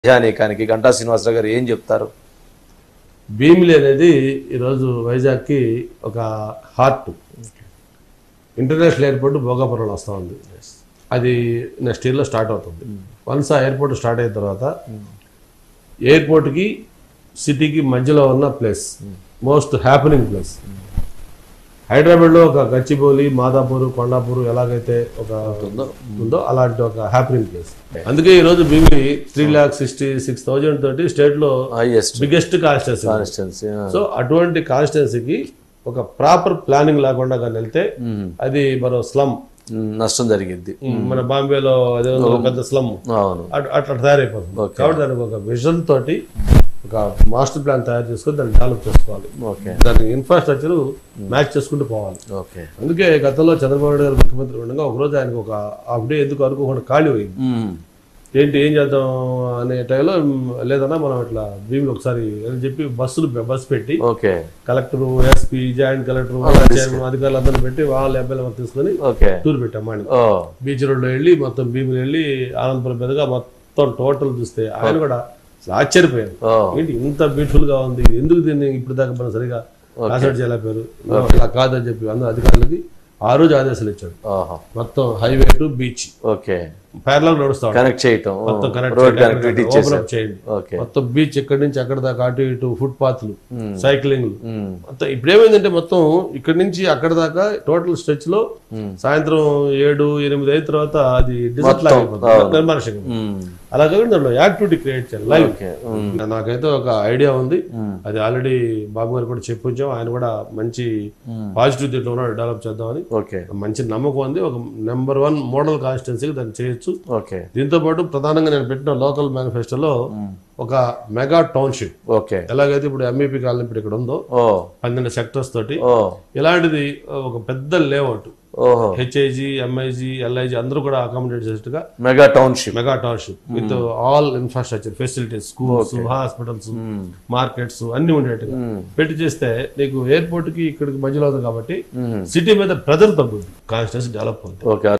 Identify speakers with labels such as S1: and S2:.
S1: ప్రజానీకానికి గంటా శ్రీనివాసరావు గారు ఏం చెప్తారు
S2: భీమిలి అనేది ఈరోజు వైజాగ్కి ఒక హార్ట్ ఇంటర్నేషనల్ ఎయిర్పోర్ట్ భోగాపురంలో వస్తూ ఉంది అది నెక్స్ట్ ఇయర్లో స్టార్ట్ అవుతుంది వన్స్ ఆ ఎయిర్పోర్ట్ స్టార్ట్ అయిన తర్వాత ఎయిర్పోర్ట్కి సిటీకి మధ్యలో ఉన్న ప్లేస్ మోస్ట్ హ్యాపెనింగ్ ప్లేస్ హైదరాబాద్లో ఒక గచ్చిబౌలి మాదాపూర్ కొండాపూర్ ఎలాగైతే ఒక ఉందో అలాంటి ఒక హ్యాపెనింగ్ ప్లేస్ అందుకే ఈరోజు Bheemili three lakh sixty six thousand తోటి స్టేట్లో
S1: highest
S2: biggest constituency
S1: constituency
S2: so అటువంటి కాన్స్టిట్యున్సీకి ఒక ప్రాపర్ ప్లానింగ్ లేకుండా కానీ వెళ్తే అది మరో స్లమ్
S1: నష్టం జరిగింది
S2: మన బాంబేలో అదే ఉంది, ఒక పెద్ద స్లమ్
S1: అవును
S2: అట్లా తయారైపోతుంది కాబట్టి దానికి ఒక విజన్ తోటి ఒక మాస్టర్ ప్లాన్ తయారు చేసుకొని దాన్ని డెవలప్ చేసుకోవాలి
S1: ఓకే
S2: దానికి ఇన్ఫ్రాస్ట్రక్చర్ మ్యాచ్ చేసుకుంటూ పోవాలి
S1: ఓకే
S2: అందుకే గతంలో చంద్రబాబు నాయుడు గారు ముఖ్యమంత్రి ఉండగా ఒకరోజు ఆయనకు ఒక హాఫ్ డే ఎందుకు అనుకోకుండా ఖాళీ పోయింది ఏంటి ఏం చేద్దాం అనే టైంలో మ్, లేదన్నా మనం ఇట్లా భీమిలో ఒకసారి అని చెప్పి బస్సులు బస్సు పెట్టి
S1: okay
S2: collector SP joint collector chairman అధికారులు అందరిని పెట్టి వాళ్ళ ఎమ్మెల్యే తీసుకొని
S1: ఓకే
S2: టూర్ పెట్టాం మార్నింగ్
S1: ఓ
S2: బీచ్ రోడ్లో వెళ్ళి మొత్తం భీములు వెళ్ళి ఆనందపురం మీదుగా మొత్తం టోటల్ చూస్తే ఆయన కూడా అసలు ఆశ్చర్యపోయారు
S1: ఓ
S2: ఏంటి ఇంత బ్యూటిఫుల్ గా ఉంది ఎందుకు దీన్ని ఇప్పుడు దాకా మనం సరిగా కాన్సల్ట్ చేయలేకపోయారు ఇలా కాదని చెప్పి అందరు అధికారులకి ఆ రోజు ఆదేశాలు ఇచ్చాడు
S1: ఓహో
S2: మొత్తం highway to beach
S1: okay
S2: parallel నడుస్తాడు
S1: కనెక్ట్ చేయటం
S2: మొత్తం కనెక్ట్
S1: రోడ్ కనెక్టివిటీ
S2: ఓపెన్
S1: ఇచ్చేసారు
S2: అప్ చేయండి
S1: ఓకే
S2: మొత్తం బీచ్ ఎక్కడి నుంచి అక్కడ దాకా అటు ఇటు ఫుట్ పాత్లు సైక్లింగ్
S1: మ్మ్.
S2: మొత్తం ఇప్పుడు ఏమైందంటే మొత్తం ఇక్కడి నుంచి అక్కడ దాకా టోటల్ స్ట్రెచ్ లో సాయంత్రం ఏడు ఎనిమిది అయిన తర్వాత అది డిజర్ట్ లాగా అయిపోతుంది నిర్మానుషంగా
S1: మ్మ్.
S2: అలా కాకుండా దాంట్లో యాక్టివిటీ క్రియేట్ చేయాలి లైవ్
S1: ఓకే
S2: నాకైతే ఒక ఐడియా ఉంది అది ఆల్రెడీ బాబు గారు కూడా చెప్పుంచాం ఆయన కూడా మంచి పాజిటివ్ దీంట్లో ఉన్నాడు డెవలప్ చేద్దామని
S1: ఓకే
S2: మంచి నమ్మకం ఉంది ఒక నెంబర్ వన్ మోడల్ కాన్స్టిట్యున్సీకి దాన్ని చేయొచ్చు
S1: ఓకే
S2: దీంతో పాటు ప్రధానంగా నేను పెట్టిన లోకల్ మేనిఫెస్టోలో ఒక మెగా టౌన్షిప్
S1: ఓకే
S2: ఎలాగైతే ఇప్పుడు ఎంఈపీ కాలనీ ఇప్పుడు ఇక్కడ ఉందో
S1: ఓ
S2: పన్నెండు సెక్టర్స్ తోటి
S1: ఓ
S2: ఇలాంటిది ఒక పెద్ద లేఅవుట్
S1: ఓహో
S2: హెచ్ఐజి ఎంఐజి ఎల్ఐజి అందరూ కూడా అకామిడేట్ చేసేట్టుగా
S1: mega township
S2: mega township with all infrastructure facilities schools hospitals markets అన్ని ఉండేట్టుగా పెట్టి చేస్తే నీకు ఎయిర్పోర్ట్ కి ఇక్కడికి మధ్యలో ఉంది కాబట్టి సిటీ మీద ప్రెజర్ తగ్గుద్ది కాన్స్టిట్యూన్సీ డెవలప్ అవుతుంది
S1: ఓకే